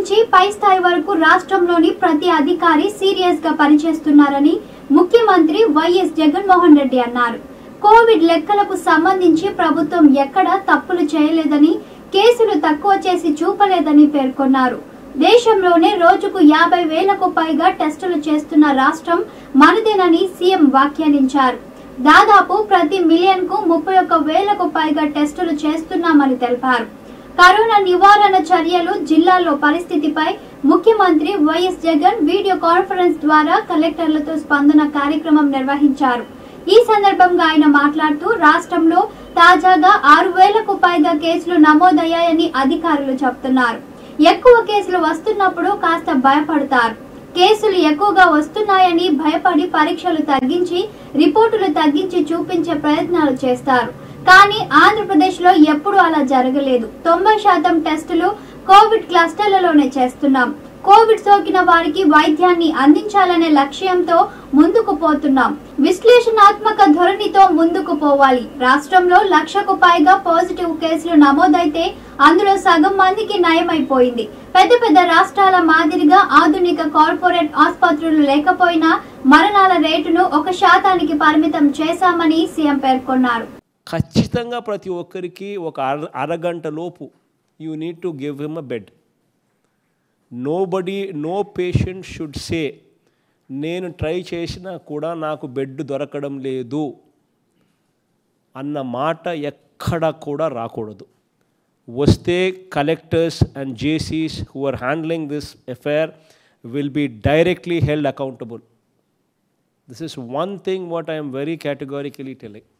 నుంచి పై స్థాయి వరకు రాష్ట్రంలోని ప్రతి అధికారి సీరియస్ గా పనిచేస్తున్నారని ముఖ్యమంత్రి వైఎస్ జగన్మోహన్ రెడ్డి అన్నారు కోవిడ్ లెక్కలకు సంబంధించి ప్రభుత్వం ఎక్కడా తప్పులు చేయలేదని కేసులు తక్కువ చేసి చూపలేదని పేర్కొన్నారు దేశంలోనే రోజుకు యాభై వేలకు పైగా టెస్టులు చేస్తున్న రాష్ట్రం మనదేనని సీఎం వ్యాఖ్యానించారు దాదాపు ప్రతి మిలియన్ కు ముప్పై ఒక్క వేలకు పైగా టెస్టులు చేస్తున్నామని తెలిపారు కరోనా నివారణ చర్యలు జిల్లాలో పరిస్థితిపై ముఖ్యమంత్రి వైఎస్ జగన్ వీడియో కాన్ఫరెన్స్ ద్వారా కలెక్టర్లతో స్పందన కార్యక్రమం నిర్వహించారు ఈ సందర్భంగా ఆయన మాట్లాడుతూ రాష్ట్రంలో తాజాగా ఆరు వేలకు పైగా కేసులు నమోదయ్యాయని అధికారులు చెబుతున్నారు ఎక్కువ కేసులు వస్తున్నప్పుడు కాస్త భయపడతారు కేసులు ఎక్కువగా వస్తున్నాయని భయపడి పరీక్షలు తగ్గించి రిపోర్టులు తగ్గించి చూపించే ప్రయత్నాలు చేస్తారు కానీ ఆంధ్రప్రదేశ్ లో ఎప్పుడూ అలా జరగలేదు తొంభై శాతం టెస్టులు కోవిడ్ క్లస్టర్లలోనే చేస్తున్నాం కోవిడ్ సోకిన వారికి వైద్యాన్ని అందించాలనే లక్ష్యంతో ముందుకు పోతున్నాం విశ్లేషణాత్మక ధోరణితో ముందుకు పోవాలి రాష్ట్రంలో లక్షకు పైగా పాజిటివ్ కేసులు నమోదైతే అందులో సగం మందికి నయమైపోయింది పెద్ద పెద్ద రాష్ట్రాల మాదిరిగా ఆధునిక కార్పొరేట్ ఆసుపత్రులు లేకపోయినా మరణాల రేటును ఒక శాతానికి పరిమితం చేశామని సీఎం పేర్కొన్నారు ఖచ్చితంగా ప్రతి ఒక్కరికి ఒక అర అరగంట లోపు you need to give him a bed nobody no patient should say నేను ట్రై చేసినా కూడా నాకు బెడ్ దొరకడం లేదు అన్న మాట ఎక్కడ కూడా రాకూడదు వస్తే కలెక్టర్స్ అండ్ జేసీస్ who are handling this affair will be directly held accountable this is one thing what I'm very categorically telling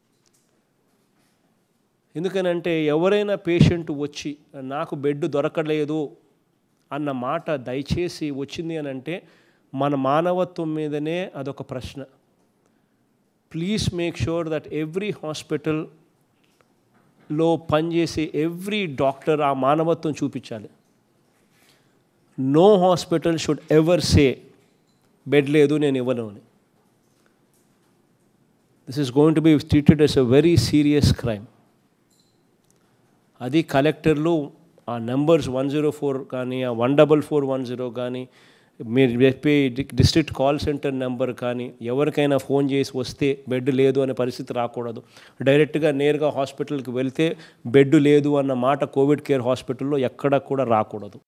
ఎందుకనంటే ఎవరైనా పేషెంట్ వచ్చి నాకు బెడ్ దొరకలేదు అన్న మాట దయచేసి వచ్చింది అని అంటే మన మానవత్వం మీదనే అదొక ప్రశ్న please make sure that every హాస్పిటల్లో పనిచేసే ఎవ్రీ డాక్టర్ ఆ మానవత్వం చూపించాలి no hospital should ever say bed లేదు నేను ఇవ్వను అని this is going to be treated as a very serious crime అది కలెక్టర్లు ఆ నెంబర్స్ వన్ జీరో ఫోర్ కానీ ఆ one double four one zero కానీ మీరు చెప్పే డిస్ట్రిక్ట్ కాల్ సెంటర్ నెంబర్ కానీ ఎవరికైనా ఫోన్ చేసి వస్తే బెడ్ లేదు అనే పరిస్థితి రాకూడదు డైరెక్ట్గా నేరుగా హాస్పిటల్కి వెళ్తే బెడ్ లేదు అన్న మాట కోవిడ్ కేర్ హాస్పిటల్లో ఎక్కడ కూడా రాకూడదు